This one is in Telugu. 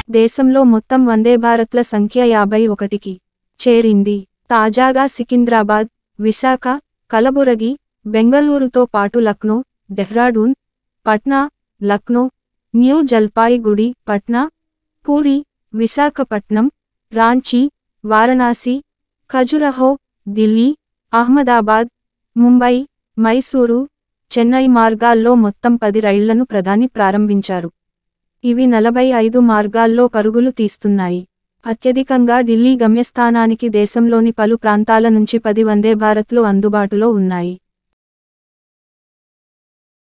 దేశంలో మొత్తం వందే భారత్ల సంఖ్య యాభై ఒకటికి చేరింది తాజాగా సికింద్రాబాద్ విశాఖ కలబురగి బెంగళూరుతో పాటు లక్నో డెహ్రాడూన్ పట్నా లక్నో న్యూ జల్పాయిగుడి పట్నా పూరి విశాఖపట్నం రాంచీ వారణాసి ఖజురహో ఢిల్లీ అహ్మదాబాద్ ముంబై మైసూరు చెన్నై మార్గాల్లో మొత్తం పది రైళ్లను ప్రధాని ప్రారంభించారు ఇవి నలభై ఐదు మార్గాల్లో పరుగులు తీస్తున్నాయి అత్యధికంగా ఢిల్లీ గమ్యస్థానానికి దేశంలోని పలు ప్రాంతాల నుంచి పది వందే భారత్లు అందుబాటులో ఉన్నాయి